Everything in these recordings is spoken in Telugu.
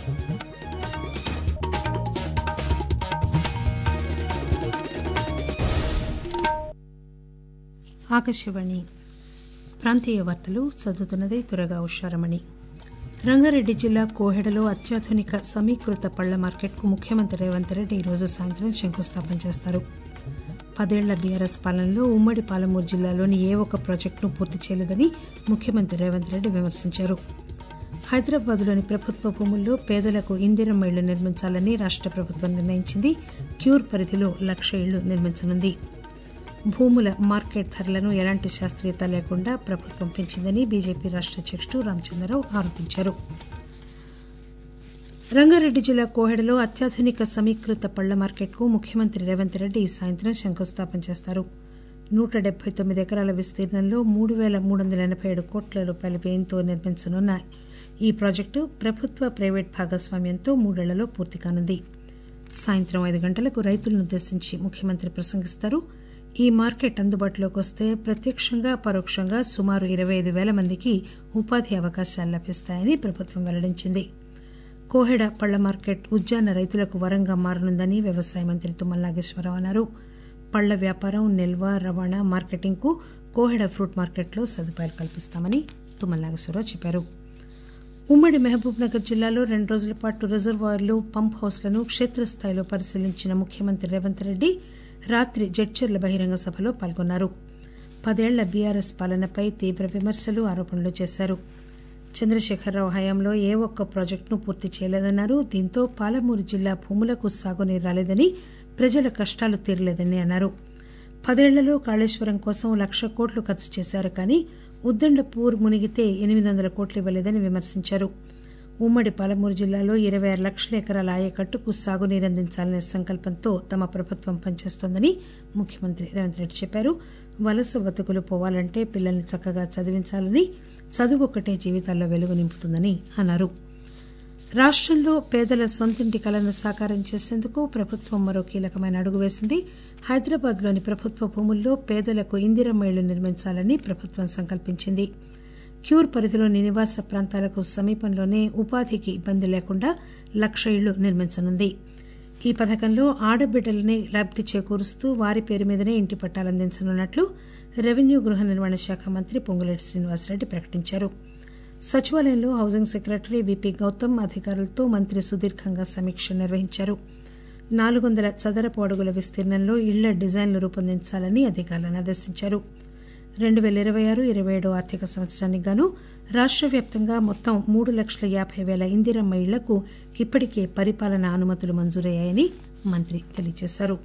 ఆకాశవాణి ప్రాంతీయ వార్తలు చదువుతున్నది తురగా ఉషారమణి రంగారెడ్డి జిల్లా కోహెడలో అత్యాధునిక సమీకృత పళ్ల మార్కెట్కు ముఖ్యమంత్రి రేవంత్ రెడ్డి ఈరోజు సాయంత్రం శంకుస్థాపన చేస్తారు పదేళ్ల బీఆర్ఎస్ పాలనలో ఉమ్మడి పాలమూరు జిల్లాలోని ఏ ఒక్క ప్రాజెక్టును పూర్తి చేయలేదని ముఖ్యమంత్రి రేవంత్ రెడ్డి విమర్శించారు హైదరాబాద్లోని ప్రభుత్వ భూముల్లో పేదలకు ఇందిరమ్మ ఇళ్లు నిర్మించాలని రాష్ట ప్రభుత్వం నిర్ణయించింది క్యూర్ పరిధిలో లక్ష ఇళ్లు నిర్మించనుంది భూముల మార్కెట్ ధరలను ఎలాంటి శాస్త్రీయత లేకుండా ప్రభుత్వం పెంచిందని బీజేపీ రాష్ట అధ్యకుడు రామచంద్రరావు ఆరోపించారు రంగారెడ్డి జిల్లా కోహెడలో అత్యాధునిక సమీకృత పళ్ల మార్కెట్కు ముఖ్యమంత్రి రేవంత్ రెడ్డి ఈ సాయంత్రం శంకుస్థాపన చేస్తారు నూట డెబ్బై తొమ్మిది ఎకరాల విస్తీర్ణంలో మూడు పేల మూడు వందల ఎనబై ఏడు కోట్ల రూపాయల వ్యయంతో నిర్మించనున్న ఈ ప్రాజెక్టు ప్రభుత్వ ప్రైవేట్ భాగస్వామ్యంతో మూడేళ్లలో పూర్తి కానుంది సాయంత్రం ఐదు గంటలకు రైతులనుద్దేశించి ముఖ్యమంత్రి ప్రసంగిస్తారు ఈ మార్కెట్ అందుబాటులోకి వస్తే ప్రత్యక్షంగా పరోక్షంగా సుమారు ఇరవై ఐదు పేల మందికి ఉపాధి అవకాశాలు లభిస్తాయని ప్రభుత్వం వెల్లడించింది కోహెడ పళ్ల మార్కెట్ ఉద్యాన రైతులకు వరంగా మారనుందని వ్యవసాయ మంత్రి తుమ్మల నాగేశ్వరరావు అన్నారు పళ్ల వ్యాపారం నిల్వ రవాణా మార్కెటింగ్ కు కోహెడ ఫ్రూట్ మార్కెట్లో సదుపాయాలు కల్పిస్తామని తుమ్మల నాగేశ్వరరావు చెప్పారు ఉమ్మడి మహబూబ్ నగర్ జిల్లాలో రెండు రోజుల పాటు రిజర్వాయర్లు పంప్ హౌస్లను క్షేత్రస్థాయిలో పరిశీలించిన ముఖ్యమంత్రి రేవంత్ రెడ్డి రాత్రి జడ్చర్ల బహిరంగ సభలో పాల్గొన్నారు పదేళ్ల బీఆర్ఎస్ పాలనపై తీవ్ర విమర్శలు ఆరోపణలు చేశారు చంద్రశేఖరరావు హయాంలో ఏ ఒక్క ప్రాజెక్టును పూర్తి చేయలేదన్నారు దీంతో పాలమూరు జిల్లా భూములకు సాగునీరు రాలేదని ప్రజల కష్టాలు తీరలేదని అన్నారు పదేళ్లలో కాళేశ్వరం కోసం లక్ష కోట్లు ఖర్చు చేశారు కానీ ఉద్దండపూర్ మునిగితే ఎనిమిది వందల కోట్లు ఇవ్వలేదని విమర్శించారు ఉమ్మడి పాలమూరు జిల్లాలో ఇరవై ఆరు లక్షల ఎకరాల ఆయకట్టుకు సాగునీరు అందించాలనే సంకల్పంతో తమ ప్రభుత్వం పనిచేస్తోందని ముఖ్యమంత్రి రేవంత్ రెడ్డి చెప్పారు వలస బతుకులు పోవాలంటే పిల్లల్ని చక్కగా చదివించాలని చదువు ఒక్కటే జీవితాల్లో వెలుగు నింపుతుందని అన్నారు రాష్టంలో పేదల సొంతింటి కలను సాకారం చేసేందుకు ప్రభుత్వం మరో కీలకమైన అడుగు వేసింది హైదరాబాద్లోని ప్రభుత్వ భూముల్లో పేదలకు ఇందిరమ్మ ఇళ్లు నిర్మించాలని ప్రభుత్వం సంకల్పించింది క్యూర్ పరిధిలోని నివాస ప్రాంతాలకు సమీపంలోనే ఉపాధికి ఇబ్బంది లేకుండా లక్ష ఇళ్లు నిర్మించనుంది ఈ పథకంలో ఆడబిడ్డలనే లబ్ది చేకూరుస్తూ వారి పేరు మీదనే ఇంటి పట్టాలందించనున్నట్లు రెవెన్యూ గృహ నిర్మాణ శాఖ మంత్రి పొంగులేటి శ్రీనివాసరెడ్డి ప్రకటించారు సచివాలయంలో హౌసింగ్ సెక్రటరీ విపి గౌతమ్ అధికారులతో మంత్రి సుదీర్ఘంగా సమీక్ష నిర్వహించారు నాలుగు వందల చదరపు అడుగుల విస్తీర్ణంలో ఇళ్ల డిజైన్లు రూపొందించాలని అధికారులను ఆదేశించారు రెండు పేల ఇరవై ఆరు ఇరవై ఏడు ఆర్థిక సంవత్సరానికి గాను రాష్ట వ్యాప్తంగా మొత్తం మూడు లక్షల యాబై పేల ఇందిరమ్మ ఇళ్లకు ఇప్పటికే పరిపాలనా అనుమతులు మంజూరయ్యాయని మంత్రి తెలియజేశారు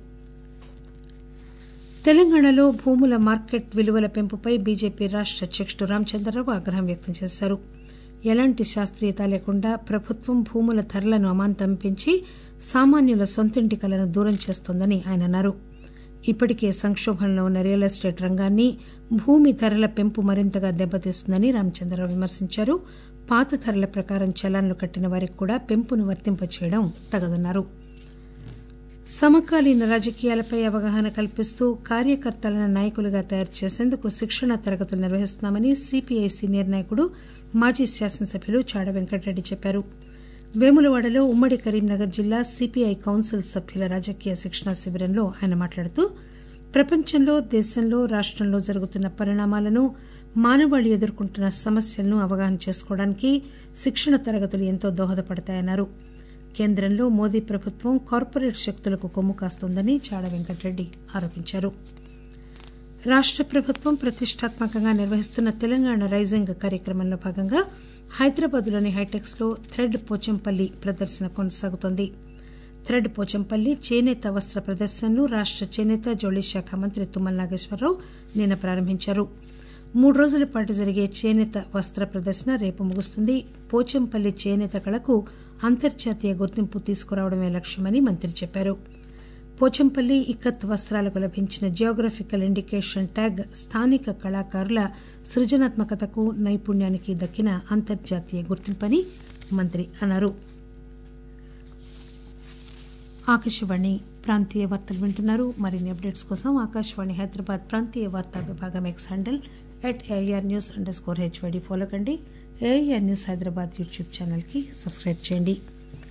తెలంగాణలో భూముల మార్కెట్ విలువల పెంపుపై బీజేపీ రాష్ట అధ్యకుడు రామచంద్రరావు ఆగ్రహం వ్యక్తం చేశారు ఎలాంటి శాస్త్రీయత లేకుండా ప్రభుత్వం భూముల ధరలను అమాంతం పెంచి సామాన్యుల సొంతింటి కలను దూరం చేస్తోందని ఆయన అన్నారు ఇప్పటికే సంక్షోభంలో ఉన్న రియల్ ఎస్టేట్ రంగాన్ని భూమి ధరల పెంపు మరింతగా దెబ్బతీస్తుందని రామచంద్రరావు విమర్శించారు పాత ధరల ప్రకారం చలాన్లు కట్టిన వారికి కూడా పెంపును వర్తింపచేయడం తగదన్నారు సమకాలీన రాజకీయాలపై అవగాహన కల్పిస్తూ కార్యకర్తలను నాయకులుగా తయారు చేసేందుకు శిక్షణ తరగతులు నిర్వహిస్తున్నామని సిపిఐ సీనియర్ నాయకుడు మాజీ శాసనసభ్యులు చాడ వెంకటరెడ్డి చెప్పారు వేములవాడలో ఉమ్మడి కరీంనగర్ జిల్లా సిపిఐ కౌన్సిల్ సభ్యుల రాజకీయ శిక్షణా శిబిరంలో ఆయన మాట్లాడుతూ ప్రపంచంలో దేశంలో రాష్టంలో జరుగుతున్న పరిణామాలను మానవాళి ఎదుర్కొంటున్న సమస్యలను అవగాహన చేసుకోవడానికి శిక్షణ తరగతులు ఎంతో దోహదపడతాయన్నారు కేంద్రంలో మోదీ ప్రభుత్వం కార్పొరేట్ శక్తులకు కొమ్ము కాస్తోందని చాడ వెంకటరెడ్డి ఆరోపించారు రాష్ట ప్రభుత్వం ప్రతిష్టాత్మకంగా నిర్వహిస్తున్న తెలంగాణ రైజింగ్ కార్యక్రమంలో భాగంగా హైదరాబాద్లోని హైటెక్స్ లో థ్రెడ్ పోచంపల్లి ప్రదర్శన కొనసాగుతోంది థ్రెడ్ పోచంపల్లి చేనేత వస్త్ర ప్రదర్శనను రాష్ట చేనేత జౌళి శాఖ మంత్రి తుమ్మల నాగేశ్వరరావు నిన్న ప్రారంభించారు మూడు రోజుల పాటు జరిగే చేనేత వస్త్ర ప్రదర్శన రేపు ముగుస్తుంది పోచంపల్లి చేనేత కళకు అంతర్జాతీయ గుర్తింపు తీసుకురావడమే లక్ష్యమని మంత్రి చెప్పారు పోచంపల్లి ఇక్కత్ వస్త్రాలకు లభించిన జియోగ్రఫికల్ ఇండికేషన్ ట్యాగ్ స్థానిక కళాకారుల సృజనాత్మకతకు నైపుణ్యానికి దక్కిన అంతర్జాతీయ గుర్తింపని మంత్రి అన్నారు ఆకాశవాణి ప్రాంతీయ వార్తలు వింటున్నారు మరిన్ని అప్డేట్స్ కోసం ఆకాశవాణి హైదరాబాద్ ప్రాంతీయ వార్తా విభాగం X handle at air news underscore HYD follow కండి ఏఆర్ న్యూస్ హైదరాబాద్ యూట్యూబ్ ఛానల్కి సబ్స్క్రైబ్ చేయండి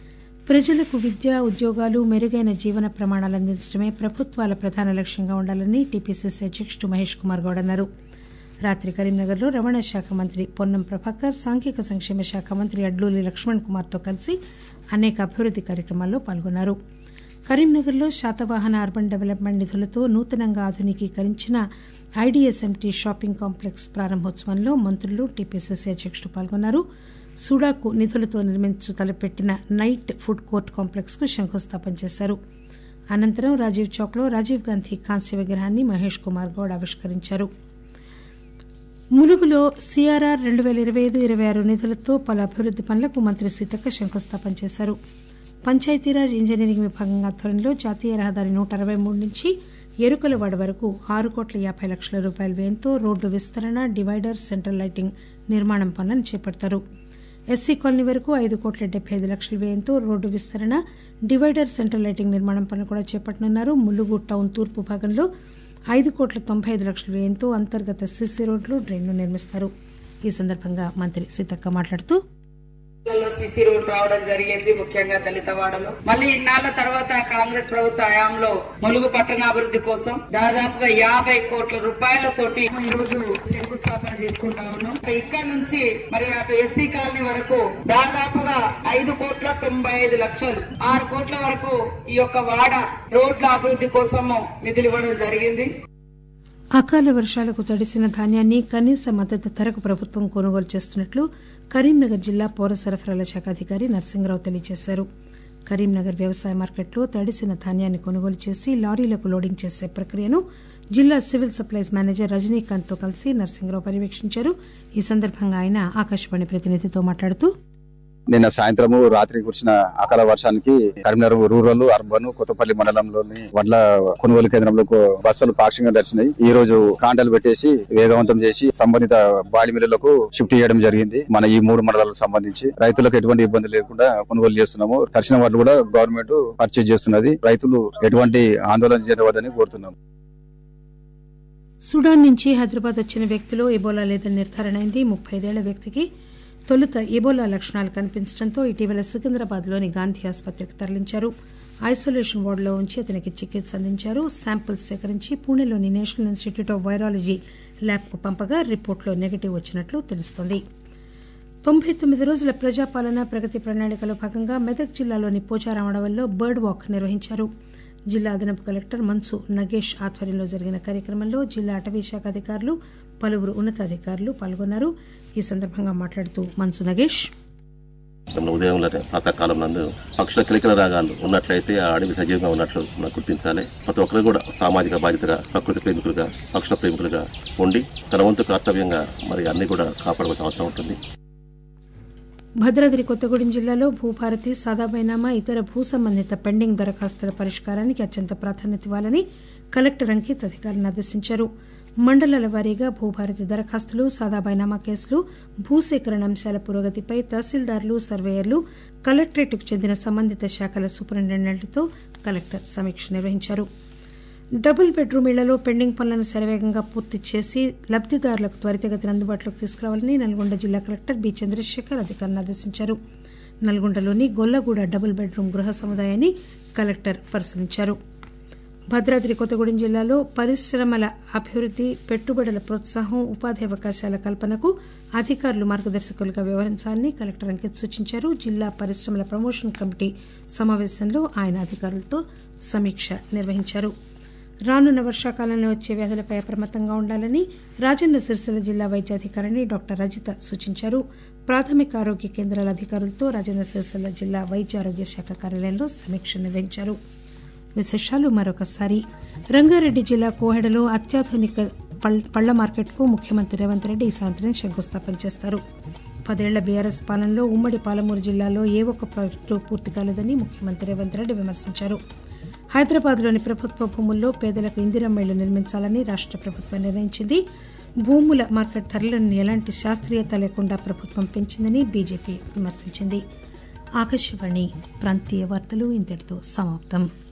ప్రజలకు విద్య ఉద్యోగాలు మెరుగైన జీవన ప్రమాణాలు అందించడమే ప్రభుత్వాల ప్రధాన లక్ష్యంగా ఉండాలని టీపీసీసీ అధ్యకుడు మహేష్ కుమార్ గౌడ్ అన్నారు రాత్రి కరీంనగర్లో రవాణా శాఖ మంత్రి పొన్నం ప్రభాకర్ సాంఘిక సంక్షేమ శాఖ మంత్రి అడ్లూరి లక్ష్మణ్ కుమార్తో కలిసి అనేక అభివృద్ది కార్యక్రమాల్లో పాల్గొన్నారు కరీంనగర్లో శాతవాహన అర్బన్ డెవలప్మెంట్ నిధులతో నూతనంగా ఆధునికీకరించిన ఐడీఎస్ఎంటీ షాపింగ్ కాంప్లెక్స్ ప్రారంభోత్సవంలో మంత్రులు టీపీసీసీ అధ్యకుడు పాల్గొన్నారు సూడాకు నిధులతో నిర్మించు తలపెట్టిన నైట్ ఫుడ్ కోర్ట్ కాంప్లెక్స్ కు శంకుస్థాపన చేశారు అనంతరం రాజీవ్ చౌక్ లో రాజీవ్ గాంధీ కాంస్య విగ్రహాన్ని మహేష్ కుమార్ గౌడ్ ఆవిష్కరించారు ములుగులో సీఆర్ఆర్ రెండు పేల ఇరవై ఐదు ఇరవై ఆరు నిధులతో పలు అభివృద్ది పనులకు మంత్రి సీతక్క శంకుస్థాపన చేశారు పంచాయతీరాజ్ ఇంజనీరింగ్ విభాగం ఆధ్వర్యంలో జాతీయ రహదారి నూట అరవై మూడు నుంచి ఎరుకలవాడ వరకు ఆరు కోట్ల యాభై లక్షల రూపాయల వ్యయంతో రోడ్డు విస్తరణ డివైడర్ సెంట్రల్ లైటింగ్ నిర్మాణం పనులను చేపడతారు ఎస్సీ కాలనీ వరకు ఐదు కోట్ల డెబ్బై ఐదు లక్షల వ్యయంతో రోడ్డు విస్తరణ డివైడర్ సెంట్రల్ లైటింగ్ నిర్మాణం పనులు కూడా చేపట్టనున్నారు ములుగు టౌన్ తూర్పు భాగంలో ఐదు కోట్ల తొంభై ఐదు లక్షల వ్యయంతో అంతర్గత సిసి రోడ్లు డ్రైన్లు నిర్మిస్తారు ఈ సందర్భంగా మంత్రి సీతక్క మాట్లాడుతూ సిసి రోడ్ రావడం జరిగింది ముఖ్యంగా దళిత వాడలో మళ్ళీ ఇన్నాళ్ల తర్వాత కాంగ్రెస్ ప్రభుత్వ హయాంలో ములుగు పట్టణాభివృద్ధి కోసం దాదాపుగా యాభై కోట్ల రూపాయలతోటి ఈ రోజు శంకుస్థాపన చేసుకుంటా ఉన్నాం ఇక్కడ నుంచి మరి అటు ఎస్సీ కాలనీ వరకు దాదాపుగా ఐదు కోట్ల తొంభై ఐదు లక్షలు ఆరు కోట్ల వరకు ఈ యొక్క వాడ రోడ్ల అభివృద్ధి కోసము నిధులు ఇవ్వడం జరిగింది అకాల వర్షాలకు తడిసిన ధాన్యాన్ని కనీస మద్దతు ధరకు ప్రభుత్వం కొనుగోలు చేస్తున్నట్లు కరీంనగర్ జిల్లా పౌర సరఫరాల శాఖ అధికారి నరసింహరావు తెలియజేశారు కరీంనగర్ వ్యవసాయ మార్కెట్లో తడిసిన ధాన్యాన్ని కొనుగోలు చేసి లారీలకు లోడింగ్ చేసే ప్రక్రియను జిల్లా సివిల్ సప్లైస్ మేనేజర్ రజనీకాంత్ తో కలిసి నరసింహరావు పర్యవేక్షించారు ఈ సందర్భంగా ఆయన ఆకాశవాణి ప్రతినిధితో మాట్లాడుతూ నిన్న సాయంత్రము రాత్రి కురిసిన అకాల వర్షానికి కరీంనగర్ రూరల్ అర్బన్ కొత్తపల్లి మండలంలోని వడ్ల కొనుగోలు కేంద్రంలో బస్సులు పాక్షికంగా దర్శనాయి ఈ రోజు కాంటలు పెట్టేసి వేగవంతం చేసి సంబంధిత బాడి మిల్లులకు షిఫ్ట్ చేయడం జరిగింది మన ఈ మూడు మండలాలకు సంబంధించి రైతులకు ఎటువంటి ఇబ్బంది లేకుండా కొనుగోలు చేస్తున్నాము దర్శన వాళ్ళు కూడా గవర్నమెంట్ పర్చేజ్ చేస్తున్నది రైతులు ఎటువంటి ఆందోళన చేయవద్దని కోరుతున్నాము సుడాన్ నుంచి హైదరాబాద్ వచ్చిన వ్యక్తిలో ఎబోలా లేదని నిర్ధారణ అయింది ముప్పై ఐదేళ్ల వ్యక్తికి తొలుత ఎబోలా లక్షణాలు కనిపించడంతో ఇటీవల సికింద్రాబాద్ లోని గాంధీ ఆసుపత్రికి తరలించారు ఐసోలేషన్ వార్డులో ఉంచి అతనికి చికిత్స అందించారు శాంపిల్స్ సేకరించి పూణేలోని నేషనల్ ఇన్స్టిట్యూట్ ఆఫ్ వైరాలజీ ల్యాబ్కు పంపగా రిపోర్టులో నెగటివ్ వచ్చినట్లు తెలుస్తోంది తొంభై తొమ్మిది రోజుల ప్రజాపాలన ప్రగతి ప్రణాళికలో భాగంగా మెదక్ జిల్లాలోని పోచారం అడవుల్లో బర్డ్ వాక్ నిర్వహించారు జిల్లా అదనపు కలెక్టర్ మన్సు నగేష్ ఆధ్వర్యంలో జరిగిన కార్యక్రమంలో జిల్లా అటవీ శాఖ అధికారులు పలువురు ఉన్నతాధికారులు పాల్గొన్నారు ఈ సందర్భంగా మాట్లాడుతూ మన్సు నగేష్ ఉదయం ప్రాతకాలం నందు పక్షుల కిలకిల రాగాలు ఉన్నట్లయితే ఆ అడవి సజీవంగా ఉన్నట్లు మనం గుర్తించాలి ప్రతి ఒక్కరు కూడా సామాజిక బాధ్యతగా ప్రకృతి ప్రేమికులుగా పక్షుల ప్రేమికులుగా ఉండి తన వంతు కర్తవ్యంగా మరి అన్ని కూడా కాపాడవలసిన అవసరం ఉంటుంది భద్రాద్రి కొత్తగూడెం జిల్లాలో భూభారతి సాదాబైనామా ఇతర భూ సంబంధిత పెండింగ్ దరఖాస్తుల పరిష్కారానికి అత్యంత ప్రాధాన్యత ఇవ్వాలని కలెక్టర్ అంకిత్ అధికారులను ఆదేశించారు మండలాల వారీగా భూభారతి దరఖాస్తులు సాదాబైనామా కేసులు భూసేకరణ అంశాల పురోగతిపై తహసీల్దార్లు సర్వేయర్లు కలెక్టరేట్కు చెందిన సంబంధిత శాఖల సూపరింటెండెంట్లతో కలెక్టర్ సమీక్ష నిర్వహించారు డబుల్ బెడ్రూమ్ ఇళ్లలో పెండింగ్ పనులను శరవేగంగా పూర్తి చేసి లబ్దిదారులకు త్వరితగతిన అందుబాటులోకి తీసుకురావాలని నల్గొండ జిల్లా కలెక్టర్ బి చంద్రశేఖర్ అధికారులను ఆదేశించారు నల్గొండలోని గొల్లగూడ డబుల్ బెడ్రూమ్ గృహ సముదాయాన్ని కలెక్టర్ పరిశీలించారు భద్రాద్రి కొత్తగూడెం జిల్లాలో పరిశ్రమల అభివృద్ది పెట్టుబడుల ప్రోత్సాహం ఉపాధి అవకాశాల కల్పనకు అధికారులు మార్గదర్శకులుగా వ్యవహరించాలని కలెక్టర్ అంకిత్ సూచించారు జిల్లా పరిశ్రమల ప్రమోషన్ కమిటీ సమావేశంలో ఆయన అధికారులతో సమీక్ష నిర్వహించారు రానున్న వర్షాకాలంలో వచ్చే వ్యాధులపై అప్రమత్తంగా ఉండాలని రాజన్న సిరిసిల్ల జిల్లా వైద్యాధికారిని డాక్టర్ రజిత సూచించారు ప్రాథమిక ఆరోగ్య కేంద్రాల అధికారులతో రాజన్న సిరిసిల్ల జిల్లా వైద్య ఆరోగ్య శాఖ కార్యాలయంలో సమీక్ష నిర్వహించారు విశేషాలు మరొకసారి రంగారెడ్డి జిల్లా కోహెడలో అత్యాధునిక పళ్ల మార్కెట్కు ముఖ్యమంత్రి రేవంత్ రెడ్డి ఈ సాయంత్రం శంకుస్థాపన చేస్తారు పదేళ్ల బీఆర్ఎస్ పాలనలో ఉమ్మడి పాలమూరు జిల్లాలో ఏ ఒక్క ప్రాజెక్టు పూర్తి కాలేదని ముఖ్యమంత్రి రేవంత్ రెడ్డి విమర్శించారు హైదరాబాద్లోని ప్రభుత్వ భూముల్లో పేదలకు ఇందిరమ్మ నిర్మించాలని రాష్ట ప్రభుత్వం నిర్ణయించింది భూముల మార్కెట్ ధరలను ఎలాంటి శాస్త్రీయత లేకుండా ప్రభుత్వం పెంచిందని బీజేపీ విమర్శించింది ఆకాశవాణి ప్రాంతీయ వార్తలు ఇంతటితో సమాప్తం